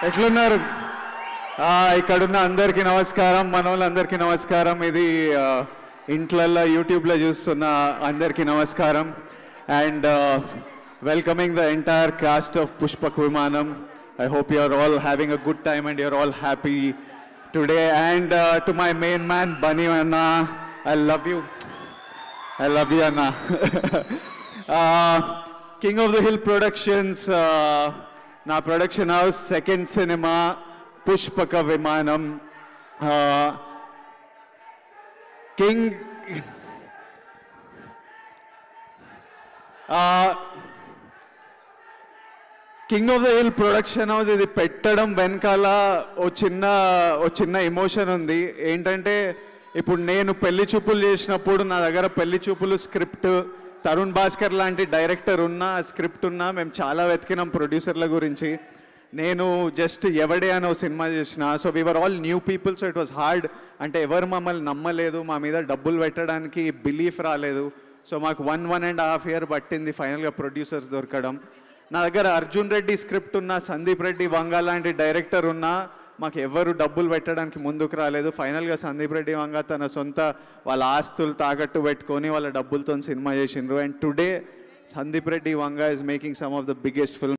ఎట్లున్నారు ఆ, ఇక్కడున్న అందరికీ నమస్కారం మన వాళ్ళందరికీ నమస్కారం ఇది ఆ, ఇంట్లల్లో యూట్యూబ్లో చూస్తున్న అందరికీ నమస్కారం and welcoming the entire cast of Pushpak Vimanam I hope you are all having a good time and you are all happy today and to my main man Bunny అన్న I love you I love you, Anna. uh, King of the Hill Productions, uh, నా production house second సినిమా Pushpaka Vimanam king king of the hill production house ఇది పెట్టడం వెనకాల ఓ చిన్న ఓ చిన్న emotion ఉంది ఏంటంటే ఇప్పుడు నేను పెళ్లి చూపులు చేసినప్పుడు నా దగ్గర పెళ్లి చూపులు స్క్రిప్ట్ తరుణ్ భాస్కర్ లాంటి డైరెక్టర్ ఉన్నా స్క్రిప్ట్ ఉన్నా మేము చాలా వెతికినాం ప్రొడ్యూసర్ల గురించి నేను జస్ట్ ఎవడే అని ఒక సినిమా చేసిన so we are all new people so it was hard అంటే ఎవరు మమ్మల్ని నమ్మలేదు మా మీద డబ్బులు పెట్టడానికి బిలీఫ్ రాలేదు సో మాకు one one and half year పట్టింది ఫైనల్గా ప్రొడ్యూసర్స్ దొరకడం నా దగ్గర అర్జున్ రెడ్డి స్క్రిప్ట్ ఉన్న సందీప్ రెడ్డి వంగ లాంటి డైరెక్టర్ ఉన్నా మాకు ఎవరు డబ్బులు పెట్టడానికి ముందుకు రాలేదు ఫైనల్గా సందీప్ రెడ్డి వంగ తన సొంత వాళ్ళ ఆస్తులు తాకట్టు పెట్టుకొని వాళ్ళ డబ్బులతో సినిమా చేసిండ్రు and today Sandeep Reddy Vanga is making some of the biggest film